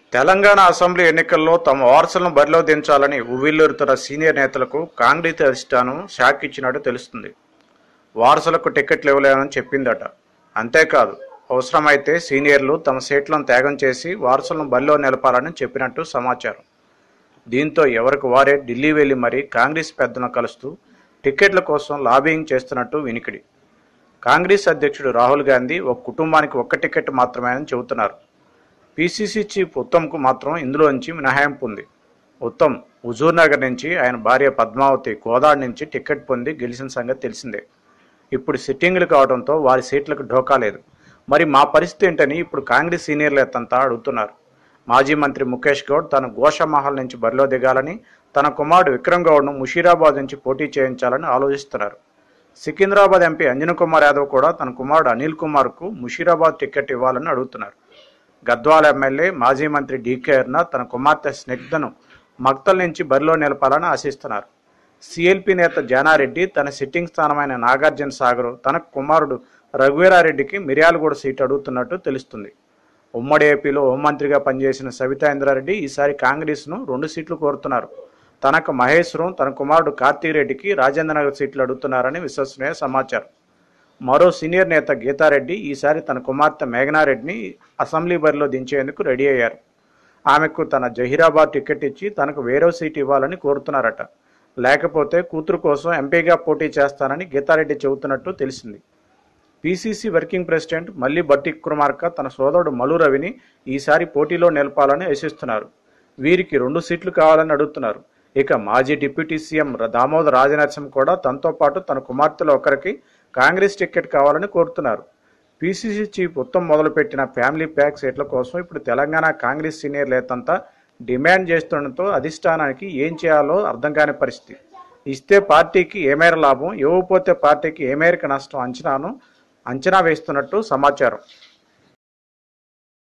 Telangana assembly ఎన్నికల్లో తమ వారసులను బరిలో దించాలని ఉవ్విల్లూరుతున్న సీనియర్ నేతలకు కాంగ్రెస్ అధిష్టానం షాక్ ఇచ్చినట్టు తెలుస్తుంది వారసులకు టికెట్లు ఇవ్వలేమని చెప్పిందట అంతేకాదు అవసరమైతే సీనియర్లు తమ సీట్లను త్యాగం చేసి వారసులను బరిలో నిలపాలని చెప్పినట్టు సమాచారం దీంతో ఎవరికి వారే ఢిల్లీ వెళ్లి మరీ కాంగ్రెస్ పెద్దను కలుస్తూ టికెట్ల కోసం లాబింగ్ చేస్తున్నట్టు వినికిడి కాంగ్రెస్ అధ్యక్షుడు రాహుల్ గాంధీ ఒక కుటుంబానికి ఒక్క టికెట్ మాత్రమేనని చెబుతున్నారు పీసీసీ చీఫ్ ఉత్తమ్కు మాత్రం ఇందులోంచి మినహాయింపు ఉంది ఉత్తమ్ హుజూర్ నగర్ నుంచి ఆయన భార్య పద్మావతి కోదాడ్ నుంచి టికెట్ పొంది గెలిచిన సంగతి తెలిసిందే ఇప్పుడు సిట్టింగ్లు కావడంతో వారి సీట్లకు ఢోకా లేదు మరి మా పరిస్థితి ఏంటని ఇప్పుడు కాంగ్రెస్ సీనియర్లు ఎత్తంతా అడుగుతున్నారు మాజీ మంత్రి ముఖేష్ గౌడ్ తన గోషమహల్ నుంచి బరిలో దిగాలని తన కుమారుడు విక్రమ్ గౌడ్ను ముషీరాబాద్ నుంచి పోటీ చేయించాలని ఆలోచిస్తున్నారు సికింద్రాబాద్ ఎంపీ అంజన్ కుమార్ యాదవ్ కూడా తన కుమారుడు అనిల్ కుమార్కు ముషీరాబాద్ టికెట్ ఇవ్వాలని అడుగుతున్నారు గద్వాల ఎమ్మెల్యే మాజీ మంత్రి డీకే అరుణ తన కుమార్తె స్నిగ్ధను మక్తల్ నుంచి బరిలో నిలపాలని ఆశిస్తున్నారు సిఎల్పి నేత జానారెడ్డి తన సిట్టింగ్ స్థానమైన నాగార్జున సాగర్ తన కుమారుడు రఘువీరారెడ్డికి మిర్యాలగూడ సీటు అడుగుతున్నట్టు తెలుస్తుంది ఉమ్మడి ఏపీలో హోంమంత్రిగా పనిచేసిన సవితా ఇంద్రారెడ్డి ఈసారి కాంగ్రెస్ను రెండు సీట్లు కోరుతున్నారు తనకు మహేశ్వరం తన కుమారుడు కార్తీక్ రెడ్డికి రాజేంద్రనగర్ సీట్లు అడుగుతున్నారని విశ్వసనీయ సమాచారం మరో సీనియర్ నేత గీతారెడ్డి ఈసారి తన కుమార్తె మేఘనారెడ్డిని అసెంబ్లీ బరిలో దించేందుకు రెడీ అయ్యారు ఆమెకు తన జహీరాబాద్ టికెట్ ఇచ్చి తనకు వేరే సీట్ ఇవ్వాలని కోరుతున్నారట లేకపోతే కూతురు కోసం ఎంపీగా పోటీ చేస్తానని గీతారెడ్డి చెబుతున్నట్టు తెలిసింది పీసీసీ వర్కింగ్ ప్రెసిడెంట్ మల్లి బట్టి కుమార్క తన సోదరుడు మలు రవిని ఈసారి పోటీలో నిలపాలని ఆశిస్తున్నారు వీరికి రెండు సీట్లు కావాలని అడుగుతున్నారు ఇక మాజీ డిప్యూటీ సీఎం ర- దామోదర్ రాజనరసింహ కూడా తనతో పాటు తన కుమార్తెలో ఒకరికి కాంగ్రెస్ టికెట్ కావాలని కోరుతున్నారు పీసీసీ చీఫ్ ఉత్తమ్ మొదలుపెట్టిన ఫ్యామిలీ ప్యాక్ సీట్ల కోసం ఇప్పుడు తెలంగాణ కాంగ్రెస్ సీనియర్ నేతంతా డిమాండ్ చేస్తుండటంతో అధిష్టానానికి ఏం చేయాలో అర్థం కాని పరిస్థితి ఇస్తే పార్టీకి ఏ మేర లాభం ఇవ్వకపోతే పార్టీకి ఏ మేరకు నష్టం అంచనాను అంచనా వేస్తున్నట్టు సమాచారం